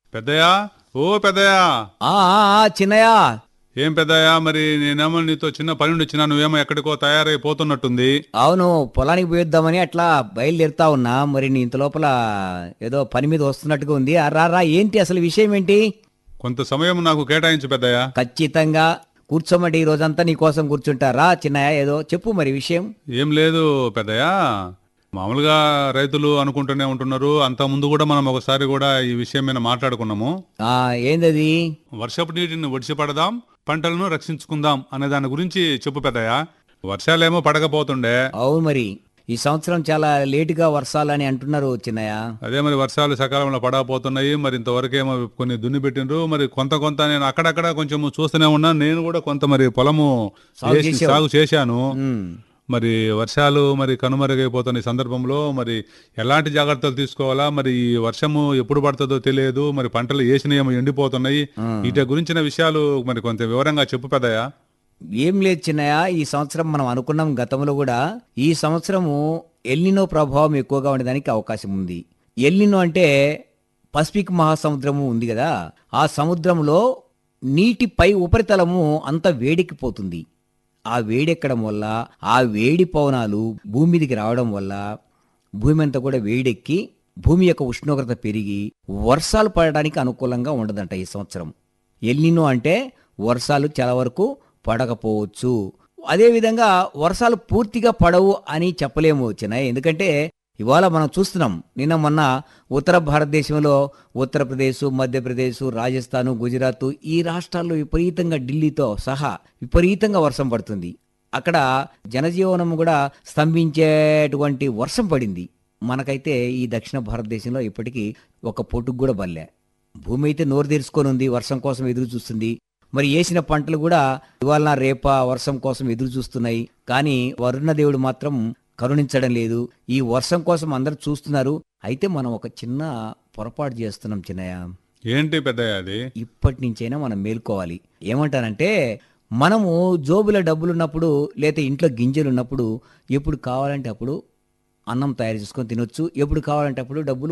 పెద్దయా ఓ పెద్దయా ఆ ఆ, ఆ, చిన్నయ్య ఏం పెద్దయా మరి నేనేమో నీతో చిన్న పని నుండి వచ్చినా నువ్వేమో ఎక్కడికో తయారైపోతున్నట్టుంది అవును పొలానికి పోయిద్దామని అట్లా బయలుదేరుతా ఉన్నా మరి నీ ఇంత లోపల ఏదో పని మీద వస్తున్నట్టుగా ఉంది ఆ, రా రా ఏంటి అసలు విషయం ఏంటి కొంత సమయం నాకు కేటాయించు పెద్దయా ఖచ్చితంగా కూర్చోమంటే ఈ రోజంతా నీ కోసం కూర్చుంటారా చిన్నయ్య ఏదో చెప్పు మరి విషయం ఏం లేదు పెద్దయా మామూలుగా రైతులు అనుకుంటూనే ఉంటున్నారు అంత ముందు కూడా మనం ఒకసారి కూడా ఈ విషయం మీద మాట్లాడుకున్నాము ఆ ఏందది వర్షపు నీటిని ఒడిసి పడదాం పంటలను రక్షించుకుందాం అనే దాని గురించి చెప్పు పెద్దయా వర్షాలేమో పడకపోతుండే అవును మరి ఈ సంవత్సరం చాలా లేటుగా వర్షాలని అంటున్నారు చిన్నయ్య అదే మరి వర్షాలు సకాలంలో పడకపోతున్నాయి మరి ఇంతవరకేమో కొన్ని దున్ని పెట్టిండ్రు మరి కొంత కొంత నేను అక్కడక్కడ కొంచెం చూస్తూనే ఉన్నాను నేను కూడా కొంత మరి పొలము సాగు వేసి చేసావు. సాగు చేశాను ఉమ్. మరి వర్షాలు మరి కనుమరుగైపోతున్న ఈ సందర్భంలో మరి ఎలాంటి జాగ్రత్తలు తీసుకోవాలా మరి ఈ వర్షము ఎప్పుడు పడుతుందో తెలియదు మరి పంటలు వేసినయేమో ఎండిపోతున్నాయి వీటి గురించిన విషయాలు మరి కొంత వివరంగా చెప్పు పెద్దయా ఏం లేదు చిన్నయ్య ఈ సంవత్సరం మనం అనుకున్నాం గతంలో కూడా ఈ సంవత్సరము ఎల్నినో ప్రభావం ఎక్కువగా ఉండడానికి అవకాశం ఉంది ఎల్నినో అంటే పసిఫిక్ మహాసముద్రము ఉంది కదా ఆ సముద్రంలో నీటిపై ఉపరితలము అంత వేడెక్కిపోతుంది ఆ వేడెక్కడం వల్ల ఆ వేడి పవనాలు భూమి మీదికి రావడం వల్ల భూమి అంతా కూడా వేడెక్కి భూమి యొక్క ఉష్ణోగ్రత పెరిగి వర్షాలు పడడానికి అనుకూలంగా ఉండదంట ఈ సంవత్సరం ఎల్నినో అంటే వర్షాలు చాలా వరకు పడకపోవచ్చు అదేవిధంగా వర్షాలు పూర్తిగా పడవు అని చెప్పలేము చిన్నయ్య ఎందుకంటే ఇవాళ మనం చూస్తున్నాం నిన్న మొన్న ఉత్తర భారతదేశంలో ఉత్తరప్రదేశ్ మధ్యప్రదేశ్ రాజస్థాన్ గుజరాత్ ఈ రాష్ట్రాల్లో విపరీతంగా ఢిల్లీతో సహా విపరీతంగా వర్షం పడుతుంది అక్కడ జనజీవనం కూడా స్తంభించేటువంటి వర్షం పడింది మనకైతే ఈ దక్షిణ భారతదేశంలో ఇప్పటికీ ఒక పొట్టుకు కూడా బల్లే భూమి అయితే నోరు తెరుచుకొని ఉంది వర్షం కోసం ఎదురు చూస్తుంది మరి వేసిన పంటలు కూడా ఇవాళ రేప వర్షం కోసం ఎదురు చూస్తున్నాయి కానీ వరుణ దేవుడు మాత్రం కరుణించడం లేదు ఈ వర్షం కోసం అందరూ చూస్తున్నారు అయితే మనం ఒక చిన్న పొరపాటు చేస్తున్నాం చిన్నయ్య ఏంటి పెద్దయ్య అది ఇప్పటి నుంచైనా మనం మేల్కోవాలి ఏమంటానంటే మనము జోబులో డబ్బులు ఉన్నప్పుడు లేదా ఇంట్లో గింజలు ఉన్నప్పుడు ఎప్పుడు కావాలంటే అప్పుడు అన్నం తయారు చేసుకొని తినొచ్చు ఎప్పుడు కావాలంటే అప్పుడు డబ్బులు